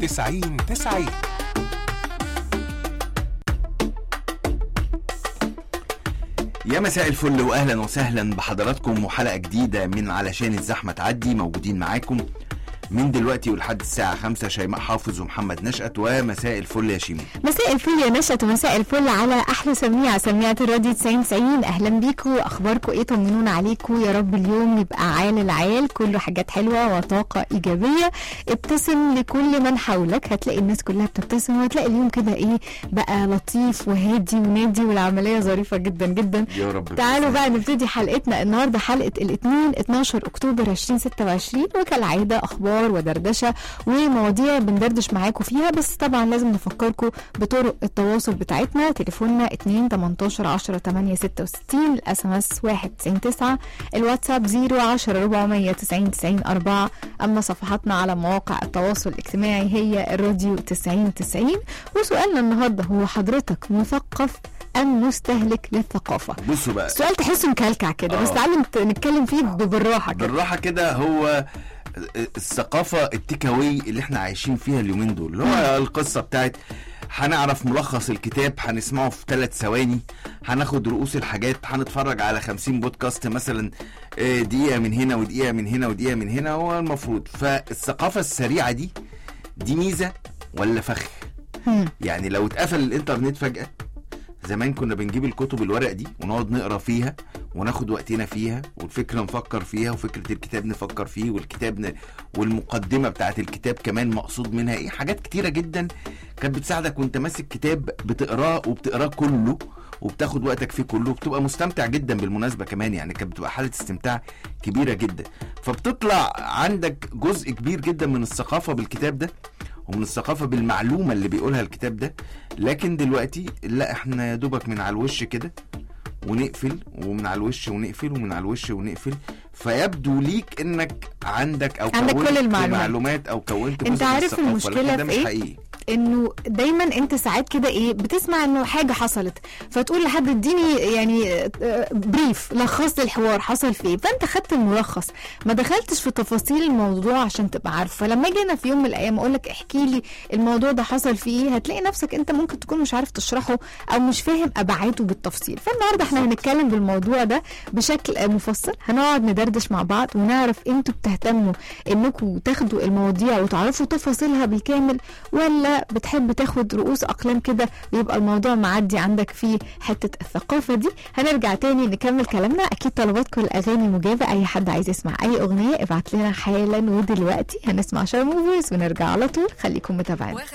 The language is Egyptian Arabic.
90 90 يا مساء الفل واهلا وسهلا بحضراتكم وحلقه جديده من علشان الزحمه تعدي موجودين معاكم من دلوقتي ولحد الساعة خمسة شيماء حافظ ومحمد نشأت ومساء الفل يا شيماء مساء الفل يا نشأت ومساء الفل على احلى سميعه سميعه الراديو 90 90 اهلا بيكم اخباركم ايه طمنونا عليكم يا رب اليوم يبقى عال العال كله حاجات حلوه وطاقه ايجابيه ابتسم لكل من حولك هتلاقي الناس كلها بتبتسم وهتلاقي اليوم كده ايه بقى لطيف وهادي ونادي والعمليه ظريفه جدا جدا يا رب تعالوا بقى نبتدي حلقتنا النهارده حلقه الاثنين 12 اكتوبر 2026 وكالعاده اخبار ودردشه ومواضيع بندردش معاكم فيها بس طبعا لازم نفكركم بطرق التواصل بتاعتنا تليفوننا 2 18 10 8 66 الاس ام اس 199 الواتساب 010 490 90 4 اما صفحاتنا على مواقع التواصل الاجتماعي هي الراديو 90 90 وسؤالنا النهارده هو حضرتك مثقف ام مستهلك للثقافه بصوا بقى السؤال تحسه مكلكع كده بس آه. تعالوا نت- نتكلم فيه بالراحه كده بالراحة كده هو الثقافة التيكاوي اللي احنا عايشين فيها اليومين دول اللي هو القصة بتاعت هنعرف ملخص الكتاب هنسمعه في ثلاث ثواني هناخد رؤوس الحاجات هنتفرج على خمسين بودكاست مثلا آه، دقيقة من هنا ودقيقة من هنا ودقيقة من هنا هو المفروض فالثقافة السريعة دي دي ميزة ولا فخ مم. يعني لو اتقفل الانترنت فجأة زمان كنا بنجيب الكتب الورق دي ونقعد نقرا فيها وناخد وقتنا فيها والفكره نفكر فيها وفكره الكتاب نفكر فيه والكتاب ن... والمقدمه بتاعت الكتاب كمان مقصود منها ايه حاجات كتيره جدا كانت بتساعدك وانت ماسك كتاب بتقراه وبتقراه كله وبتاخد وقتك فيه كله وبتبقى مستمتع جدا بالمناسبه كمان يعني كانت بتبقى حاله استمتاع كبيره جدا فبتطلع عندك جزء كبير جدا من الثقافه بالكتاب ده ومن الثقافه بالمعلومه اللي بيقولها الكتاب ده لكن دلوقتي لا احنا يا دوبك من على الوش كده ونقفل ومن على الوش ونقفل ومن على الوش ونقفل فيبدو ليك انك عندك او عندك كونت كل المعلومات. معلومات او كونت انت جزء من عارف الثقافة، المشكلة لكن ده في مش ايه؟ حقيقي انه دايما انت ساعات كده ايه بتسمع انه حاجه حصلت فتقول لحد اديني يعني آه، بريف لخص لي الحوار حصل في ايه فانت خدت الملخص ما دخلتش في تفاصيل الموضوع عشان تبقى عارف فلما اجي انا في يوم من الايام اقول لك احكي لي الموضوع ده حصل فيه ايه هتلاقي نفسك انت ممكن تكون مش عارف تشرحه او مش فاهم ابعاده بالتفصيل فالنهارده احنا هنتكلم بالموضوع ده بشكل آه، مفصل هنقعد ندردش مع بعض ونعرف انتوا بتهتموا انكم تاخدوا المواضيع وتعرفوا تفاصيلها بالكامل ولا بتحب تاخد رؤوس اقلام كده ويبقى الموضوع معدي عندك في حته الثقافه دي هنرجع تاني نكمل كلامنا اكيد طلباتكم الاغاني مجابه اي حد عايز يسمع اي اغنيه ابعت لنا حالا ودلوقتي هنسمع شارموفرز ونرجع على طول خليكم متابعين واخد